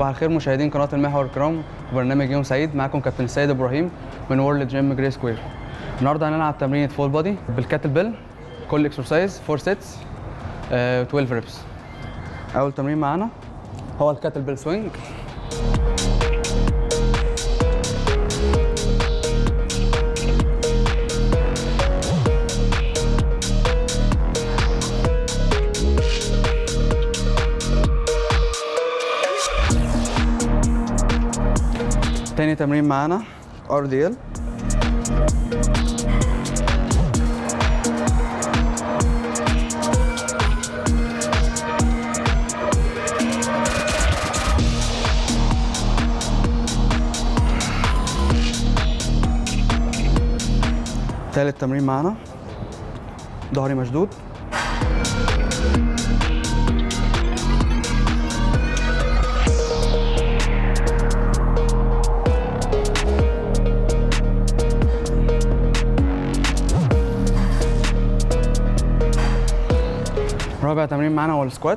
صباح الخير مشاهدين قناه المحور الكرام وبرنامج يوم سعيد معاكم كابتن السيد ابراهيم من وورلد جيم جري سكوير النهارده هنلعب تمرين فول بودي بالكاتل بيل كل اكسرسايز 4 سيتس 12 ريبس اول تمرين معانا هو الكاتل بيل سوينج تاني تمرين معانا ار دي ال تالت تمرين معانا ظهري مشدود رابع تمرين معانا هو السكوات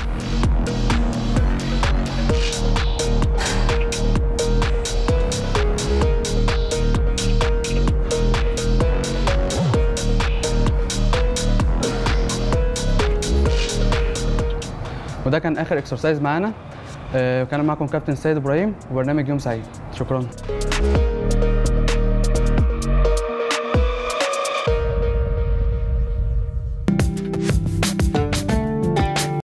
وده كان اخر اكسرسايز معانا آه، وكان معكم كابتن سيد ابراهيم وبرنامج يوم سعيد شكرا